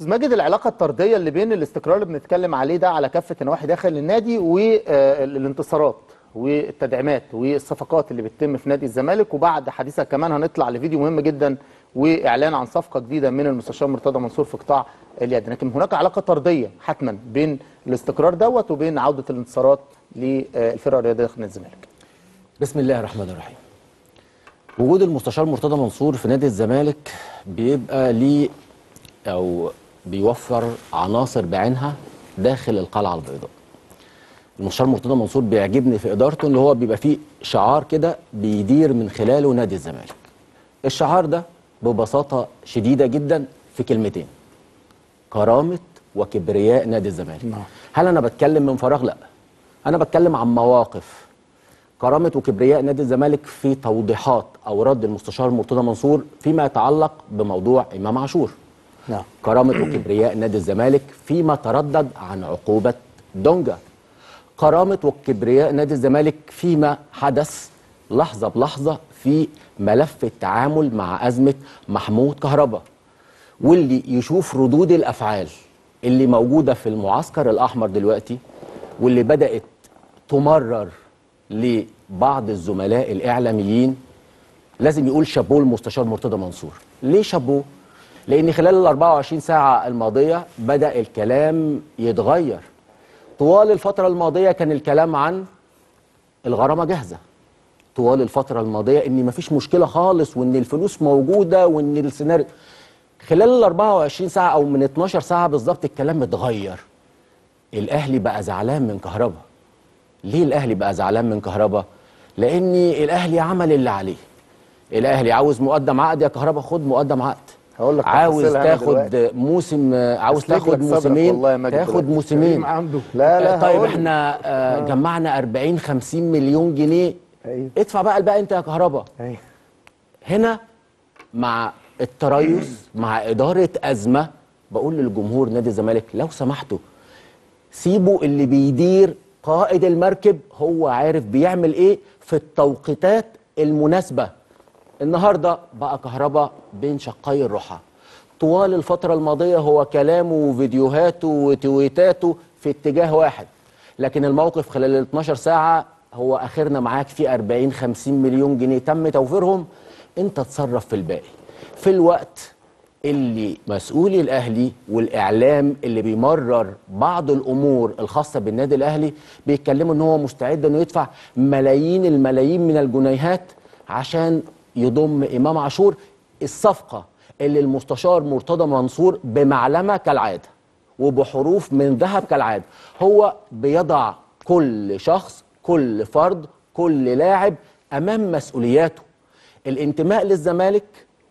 استاذ ماجد العلاقه الطرديه اللي بين الاستقرار اللي بنتكلم عليه ده على كافه النواحي داخل النادي والانتصارات والتدعيمات والصفقات اللي بتتم في نادي الزمالك وبعد حديثك كمان هنطلع لفيديو مهم جدا واعلان عن صفقه جديده من المستشار مرتضى منصور في قطاع اليد لكن هناك علاقه طرديه حتما بين الاستقرار دوت وبين عوده الانتصارات للفرقه الرياضيه داخل نادي الزمالك بسم الله الرحمن الرحيم وجود المستشار مرتضى منصور في نادي الزمالك بيبقى ليه او بيوفر عناصر بعينها داخل القلعه البيضاء المستشار مرتضى منصور بيعجبني في ادارته ان هو بيبقى فيه شعار كده بيدير من خلاله نادي الزمالك الشعار ده ببساطه شديده جدا في كلمتين كرامه وكبرياء نادي الزمالك نعم. هل انا بتكلم من فراغ لا انا بتكلم عن مواقف كرامه وكبرياء نادي الزمالك في توضيحات او رد المستشار مرتضى منصور فيما يتعلق بموضوع امام عاشور نعم كرامه وكبرياء نادي الزمالك فيما تردد عن عقوبه دونجا كرامه وكبرياء نادي الزمالك فيما حدث لحظه بلحظه في ملف التعامل مع ازمه محمود كهربا واللي يشوف ردود الافعال اللي موجوده في المعسكر الاحمر دلوقتي واللي بدات تمرر لبعض الزملاء الاعلاميين لازم يقول شابوه المستشار مرتضى منصور ليه شابوه لان خلال ال 24 ساعه الماضيه بدا الكلام يتغير طوال الفتره الماضيه كان الكلام عن الغرامه جاهزه طوال الفتره الماضيه ان مفيش مشكله خالص وان الفلوس موجوده وان السيناريو خلال ال 24 ساعه او من 12 ساعه بالظبط الكلام اتغير الاهلي بقى زعلان من كهربا ليه الاهلي بقى زعلان من كهربا لان الاهلي عمل اللي عليه الاهلي عاوز مقدم عقد يا كهربا خد مقدم عقد هقول لك عاوز تفاصيلها أنا تاخد دلوقتي. موسم عاوز أسلك تاخد لك صدرك موسمين والله يا ماجد تاخد دلوقتي. موسمين عنده لا لا طيب هقول. احنا آه جمعنا 40 50 مليون جنيه أيوه. ادفع بقى الباقي انت يا كهربا أيوه. هنا مع التريث مع إدارة أزمة بقول للجمهور نادي الزمالك لو سمحتوا سيبوا اللي بيدير قائد المركب هو عارف بيعمل ايه في التوقيتات المناسبة النهاردة بقى كهربا بين شقي الرحى طوال الفترة الماضية هو كلامه وفيديوهاته وتويتاته في اتجاه واحد لكن الموقف خلال ال 12 ساعة هو آخرنا معاك في 40 50 مليون جنيه تم توفيرهم انت تصرف في الباقي في الوقت اللي مسؤولي الاهلي والاعلام اللي بيمرر بعض الامور الخاصه بالنادي الاهلي بيتكلموا ان هو مستعد انه يدفع ملايين الملايين من الجنيهات عشان يضم امام عاشور الصفقه اللي المستشار مرتضى منصور بمعلمه كالعاده وبحروف من ذهب كالعاده هو بيضع كل شخص كل فرد كل لاعب امام مسؤولياته الانتماء للزمالك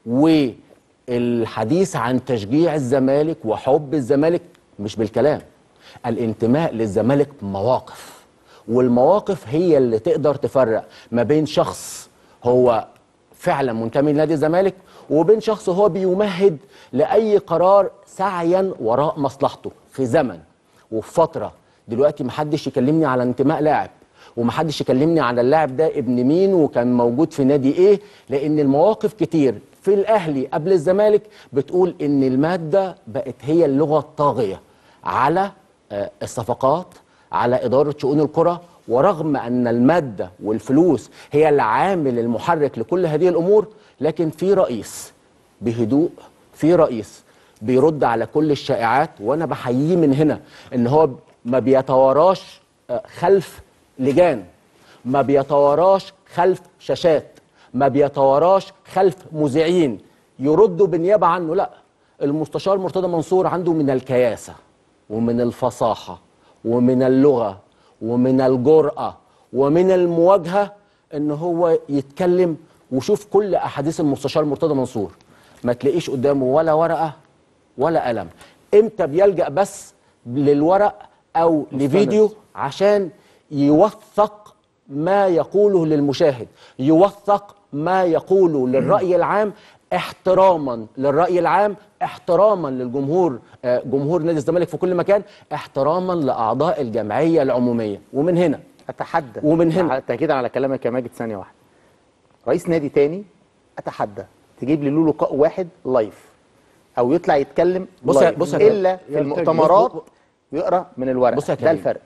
والحديث عن تشجيع الزمالك وحب الزمالك مش بالكلام الانتماء للزمالك مواقف والمواقف هي اللي تقدر تفرق ما بين شخص هو فعلا منتمي لنادي الزمالك وبين شخص هو بيمهد لاي قرار سعيا وراء مصلحته في زمن وفي فتره دلوقتي محدش يكلمني على انتماء لاعب ومحدش يكلمني على اللاعب ده ابن مين وكان موجود في نادي ايه لان المواقف كتير في الاهلي قبل الزمالك بتقول ان الماده بقت هي اللغه الطاغيه على آه، الصفقات على اداره شؤون الكره ورغم ان الماده والفلوس هي العامل المحرك لكل هذه الامور لكن في رئيس بهدوء في رئيس بيرد على كل الشائعات وانا بحييه من هنا ان هو ما بيتواراش آه، خلف لجان ما بيتواراش خلف شاشات ما بيتواراش خلف مذيعين يردوا بالنيابه عنه لا المستشار مرتضى منصور عنده من الكياسه ومن الفصاحه ومن اللغه ومن الجرأه ومن المواجهه ان هو يتكلم وشوف كل احاديث المستشار مرتضى منصور ما تلاقيش قدامه ولا ورقه ولا قلم امتى بيلجأ بس للورق او لفيديو عشان يوثق ما يقوله للمشاهد يوثق ما يقوله للرأي العام احتراما للرأي العام احتراما للجمهور آه، جمهور نادي الزمالك في كل مكان احتراما لأعضاء الجمعية العمومية ومن هنا اتحدى ومن هنا. على- تاكيدا على كلامك يا ماجد ثانيه واحده رئيس نادي تاني اتحدى تجيب لي له لقاء واحد لايف او يطلع يتكلم بص يا- لايف بص يا كريم. الا في يرتجل. المؤتمرات بص- ويقرا من الورق بص يا ده كريم. الفرق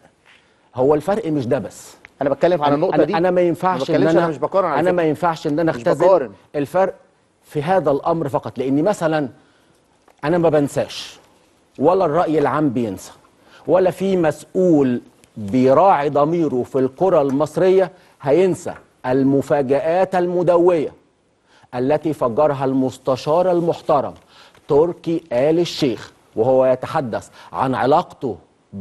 هو الفرق مش ده بس انا بتكلم على النقطه أنا دي انا ما ينفعش ما ان بتكلمش انا انا مش بقارن على انا فكرة. ما ينفعش ان انا مش اختزل بقارن. الفرق في هذا الامر فقط لاني مثلا انا ما بنساش ولا الراي العام بينسى ولا في مسؤول بيراعي ضميره في الكره المصريه هينسى المفاجآت المدويه التي فجرها المستشار المحترم تركي آل الشيخ وهو يتحدث عن علاقته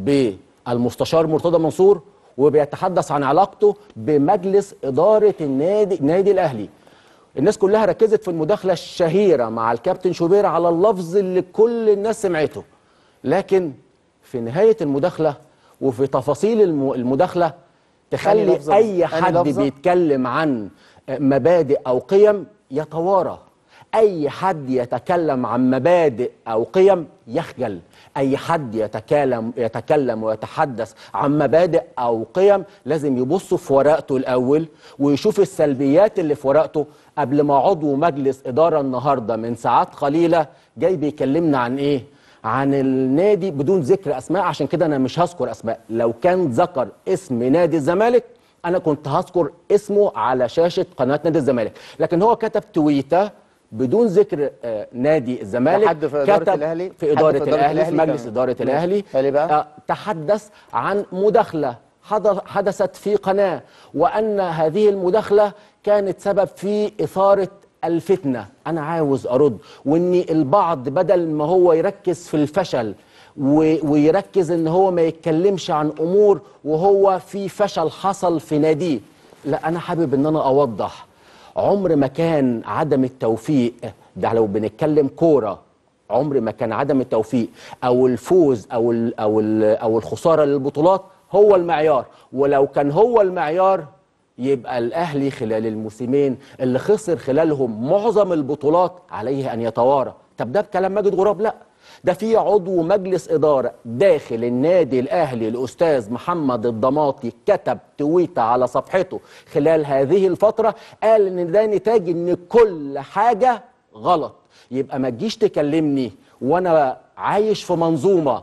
بالمستشار مرتضى منصور وبيتحدث عن علاقته بمجلس إدارة النادي النادي الأهلي الناس كلها ركزت في المداخلة الشهيرة مع الكابتن شوبير على اللفظ اللي كل الناس سمعته لكن في نهاية المداخلة وفي تفاصيل الم- المداخلة أنهي تخلي لفظة؟ أي أنهي حد لفظة؟ بيتكلم عن مبادئ أو قيم يتوارى أي حد يتكلم عن مبادئ أو قيم يخجل أي حد يتكلم يتكلم ويتحدث عن مبادئ أو قيم لازم يبص في ورقته الأول ويشوف السلبيات اللي في ورقته قبل ما عضو مجلس إدارة النهاردة من ساعات قليلة جاي بيكلمنا عن إيه؟ عن النادي بدون ذكر اسماء عشان كده انا مش هذكر اسماء لو كان ذكر اسم نادي الزمالك انا كنت هذكر اسمه على شاشه قناه نادي الزمالك لكن هو كتب تويته بدون ذكر آه، نادي الزمالك حد في إدارة كتب الأهلي؟ في حد اداره في إدارة الاهلي في الأهلي مجلس كان- اداره ماشي. الاهلي قال إيه بقى؟ آه، تحدث عن مداخله حضر- حدثت في قناه وان هذه المداخله كانت سبب في اثاره الفتنه انا عاوز ارد وان البعض بدل ما هو يركز في الفشل و- ويركز ان هو ما يتكلمش عن امور وهو في فشل حصل في ناديه لا انا حابب ان انا اوضح عمر ما كان عدم التوفيق ده لو بنتكلم كوره عمر ما كان عدم التوفيق او الفوز او ال او ال او الخساره للبطولات هو المعيار ولو كان هو المعيار يبقى الاهلي خلال الموسمين اللي خسر خلالهم معظم البطولات عليه ان يتوارى طب ده بكلام ماجد غراب لا ده في عضو مجلس اداره داخل النادي الاهلي الاستاذ محمد الضماطي كتب تويته على صفحته خلال هذه الفتره قال ان ده نتاج ان كل حاجه غلط يبقى ما تجيش تكلمني وانا عايش في منظومه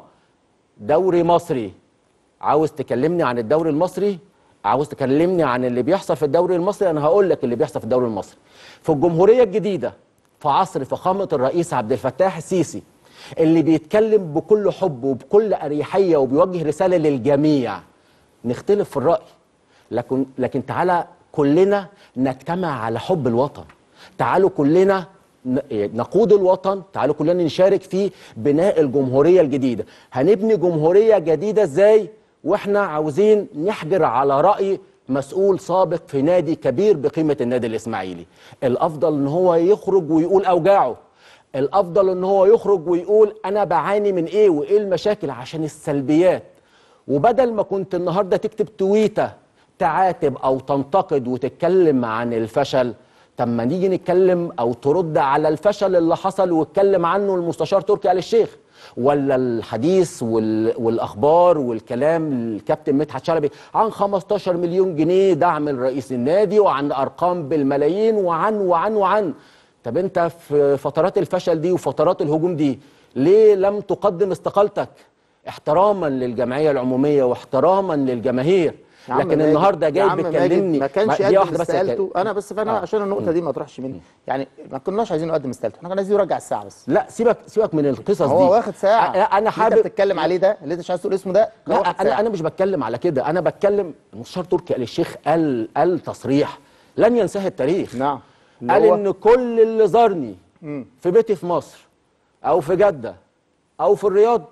دوري مصري عاوز تكلمني عن الدوري المصري عاوز تكلمني عن اللي بيحصل في الدوري المصري انا هقول لك اللي بيحصل في الدوري المصري في الجمهوريه الجديده في عصر فخامه الرئيس عبد الفتاح السيسي اللي بيتكلم بكل حب وبكل اريحيه وبيوجه رساله للجميع نختلف في الراي لكن لكن تعالى كلنا نجتمع على حب الوطن تعالوا كلنا ن- نقود الوطن تعالوا كلنا نشارك في بناء الجمهورية الجديدة هنبني جمهورية جديدة ازاي واحنا عاوزين نحجر على رأي مسؤول سابق في نادي كبير بقيمة النادي الإسماعيلي الأفضل ان هو يخرج ويقول أوجاعه الأفضل ان هو يخرج ويقول أنا بعاني من إيه وإيه المشاكل عشان السلبيات وبدل ما كنت النهارده تكتب تويته تعاتب او تنتقد وتتكلم عن الفشل طب ما نيجي نتكلم او ترد على الفشل اللي حصل واتكلم عنه المستشار تركي آل الشيخ ولا الحديث وال... والاخبار والكلام الكابتن مدحت شلبي عن 15 مليون جنيه دعم لرئيس النادي وعن ارقام بالملايين وعن وعن وعن طب انت في فترات الفشل دي وفترات الهجوم دي ليه لم تقدم استقالتك احتراما للجمعيه العموميه واحتراما للجماهير يا عم لكن ماجد- النهارده يا جاي عم ماجد بتكلمني ما كانش دقيقة قدم واحدة بس يا استقالته كريم. انا بس فانا آه. عشان النقطه دي ما تروحش مني يعني ما كناش عايزين نقدم استقالته احنا كنا عايزين يرجع الساعه بس لا سيبك سيبك من القصص دي هو واخد ساعه لا انا اللي حابب انت بتتكلم عليه ده اللي انت مش عايز تقول اسمه ده هو لا واخد انا ساعة. انا مش بتكلم على كده انا بتكلم المستشار تركي آل الشيخ قال قال تصريح لن ينساه التاريخ نعم اللي قال هو- ان كل اللي زارني في بيتي في مصر او في جده او في الرياض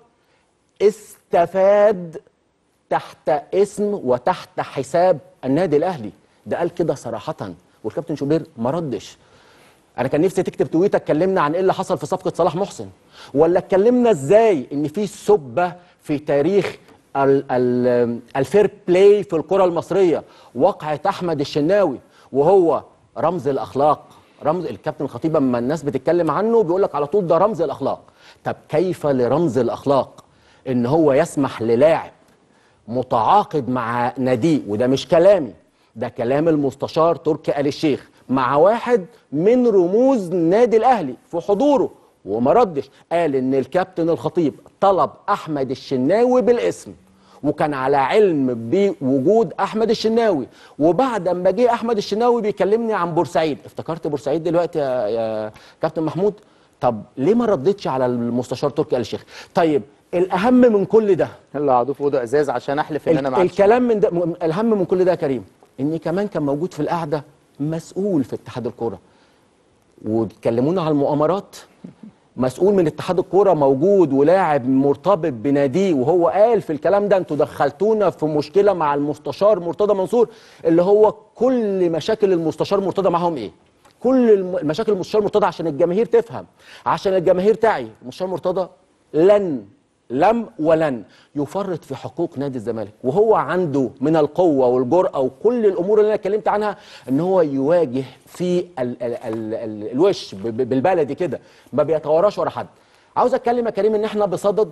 استفاد تحت اسم وتحت حساب النادي الاهلي ده قال كده صراحه والكابتن شوبير ما ردش انا كان نفسي تكتب تويته اتكلمنا عن ايه اللي حصل في صفقه صلاح محسن ولا اتكلمنا ازاي ان في سبه في تاريخ ال- ال- الفير بلاي في الكره المصريه وقعه احمد الشناوي وهو رمز الاخلاق رمز الكابتن الخطيب اما الناس بتتكلم عنه بيقول لك على طول ده رمز الاخلاق طب كيف لرمز الاخلاق ان هو يسمح للاعب متعاقد مع ناديه وده مش كلامي ده كلام المستشار تركي آل الشيخ مع واحد من رموز نادي الاهلي في حضوره وما ردش قال ان الكابتن الخطيب طلب احمد الشناوي بالاسم وكان على علم بوجود احمد الشناوي وبعد ما جه احمد الشناوي بيكلمني عن بورسعيد افتكرت بورسعيد دلوقتي يا, يا كابتن محمود طب ليه ما ردتش على المستشار تركي آل الشيخ طيب الاهم من كل ده يلا قعدوا في اوضه ازاز عشان احلف ان انا ما عملتش الكلام من ده م- الاهم من كل ده يا كريم ان كمان كان موجود في القعده مسؤول في اتحاد الكوره وبيكلمونا على المؤامرات مسؤول من اتحاد الكوره موجود ولاعب مرتبط بناديه وهو قال في الكلام ده انتوا دخلتونا في مشكله مع المستشار مرتضى منصور اللي هو كل مشاكل المستشار مرتضى معاهم ايه؟ كل الم- المشاكل المستشار مرتضى عشان الجماهير تفهم عشان الجماهير تعي المستشار مرتضى لن لم ولن يفرط في حقوق نادي الزمالك وهو عنده من القوه والجرأه وكل الامور اللي انا اتكلمت عنها ان هو يواجه في ال ال ال ال الوش ب- ب- بالبلدي كده ما بيتوراش ورا حد عاوز اتكلم يا كريم ان احنا بصدد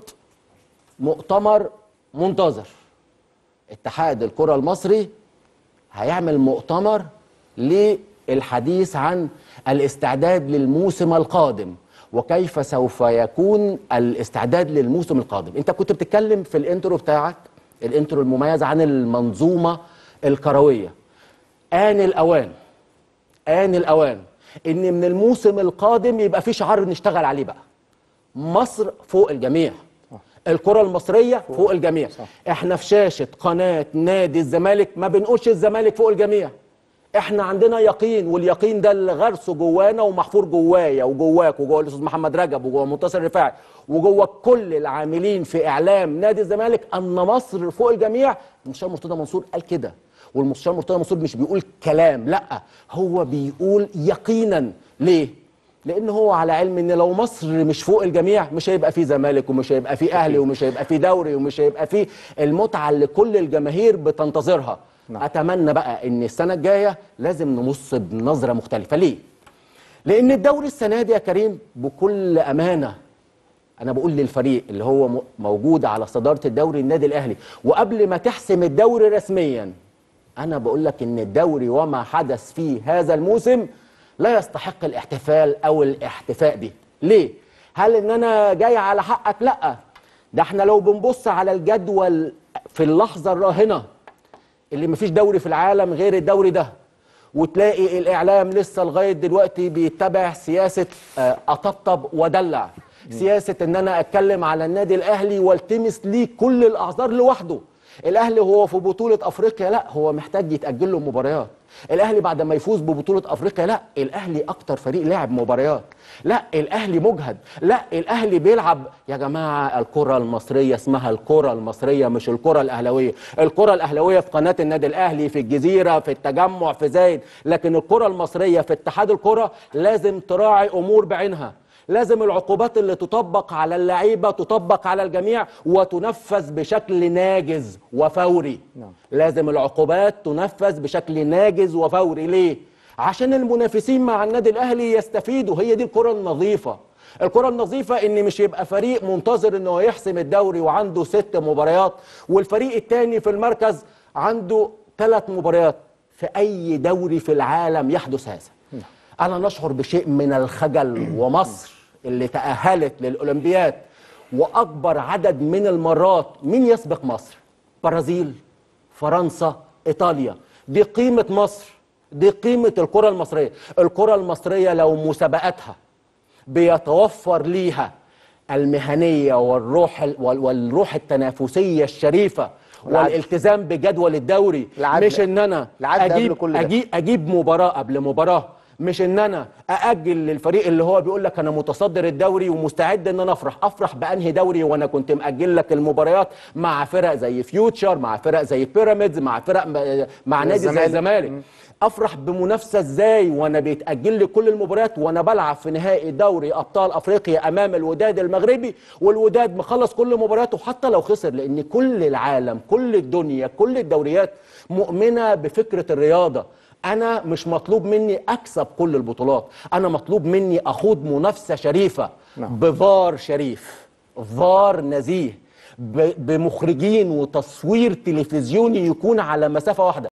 مؤتمر منتظر اتحاد الكره المصري هيعمل مؤتمر للحديث عن الاستعداد للموسم القادم وكيف سوف يكون الاستعداد للموسم القادم انت كنت بتتكلم في الانترو بتاعك الانترو المميز عن المنظومة الكروية آن الأوان آن الأوان إن من الموسم القادم يبقى في شعار نشتغل عليه بقى مصر فوق الجميع الكرة المصرية فوق الجميع احنا في شاشة قناة نادي الزمالك ما بنقولش الزمالك فوق الجميع احنا عندنا يقين واليقين ده اللي غرسه جوانا ومحفور جوايا وجواك وجوا الاستاذ محمد رجب وجوا منتصر رفاعي وجوا كل العاملين في اعلام نادي الزمالك ان مصر فوق الجميع المستشار مرتضى منصور قال كده والمستشار مرتضى منصور مش بيقول كلام لا هو بيقول يقينا ليه لان هو على علم ان لو مصر مش فوق الجميع مش هيبقى فيه زمالك ومش هيبقى فيه اهلي ومش هيبقى فيه دوري ومش هيبقى فيه المتعه اللي كل الجماهير بتنتظرها نعم. اتمنى بقى ان السنه الجايه لازم نبص بنظره مختلفه ليه لان الدوري السنه دي يا كريم بكل امانه انا بقول للفريق اللي هو م- موجود على صداره الدوري النادي الاهلي وقبل ما تحسم الدوري رسميا انا بقول لك ان الدوري وما حدث فيه هذا الموسم لا يستحق الاحتفال او الاحتفاء به ليه هل ان انا جاي على حقك لا ده احنا لو بنبص على الجدول في اللحظه الراهنه اللي مفيش دوري في العالم غير الدوري ده وتلاقي الاعلام لسه لغايه دلوقتي بيتبع سياسه آه، اطبطب ودلع سياسه ان انا اتكلم على النادي الاهلي والتمس ليه كل الاعذار لوحده الاهلي هو في بطوله افريقيا لا هو محتاج يتاجل له مباريات الاهلي بعد ما يفوز ببطوله افريقيا لا الاهلي اكتر فريق لعب مباريات لا الاهلي مجهد لا الاهلي بيلعب يا جماعه الكره المصريه اسمها الكره المصريه مش الكره الاهلاويه الكره الاهلاويه في قناه النادي الاهلي في الجزيره في التجمع في زايد لكن الكره المصريه في اتحاد الكره لازم تراعي امور بعينها لازم العقوبات اللي تطبق على اللعيبه تطبق على الجميع وتنفذ بشكل ناجز وفوري نعم. لازم العقوبات تنفذ بشكل ناجز وفوري ليه عشان المنافسين مع النادي الاهلي يستفيدوا هي دي الكره النظيفه الكره النظيفه ان مش يبقى فريق منتظر انه يحسم الدوري وعنده ست مباريات والفريق الثاني في المركز عنده ثلاث مباريات في اي دوري في العالم يحدث هذا انا نشعر بشيء من الخجل ومصر اللي تاهلت للاولمبياد واكبر عدد من المرات مين يسبق مصر برازيل فرنسا ايطاليا دي قيمه مصر دي قيمه الكره المصريه الكره المصريه لو مسابقاتها بيتوفر ليها المهنيه والروح ال- وال- والروح التنافسيه الشريفه والعدل. والالتزام بجدول الدوري العدل. مش ان انا العدل قبل اجيب كل ده. اجيب اجيب مباراه قبل مباراه مش ان انا ااجل للفريق اللي هو بيقول لك انا متصدر الدوري ومستعد ان انا افرح افرح بانهي دوري وانا كنت ماجل لك المباريات مع فرق زي فيوتشر مع فرق زي بيراميدز مع فرق م- مع نادي زي والزمالك. الزمالك افرح بمنافسه ازاي وانا بيتاجل لي كل المباريات وانا بلعب في نهائي دوري ابطال افريقيا امام الوداد المغربي والوداد مخلص كل مبارياته حتى لو خسر لان كل العالم كل الدنيا كل الدوريات مؤمنه بفكره الرياضه انا مش مطلوب مني اكسب كل البطولات انا مطلوب مني اخوض منافسه شريفه نعم. بفار شريف فار نزيه ب- بمخرجين وتصوير تلفزيوني يكون على مسافه واحده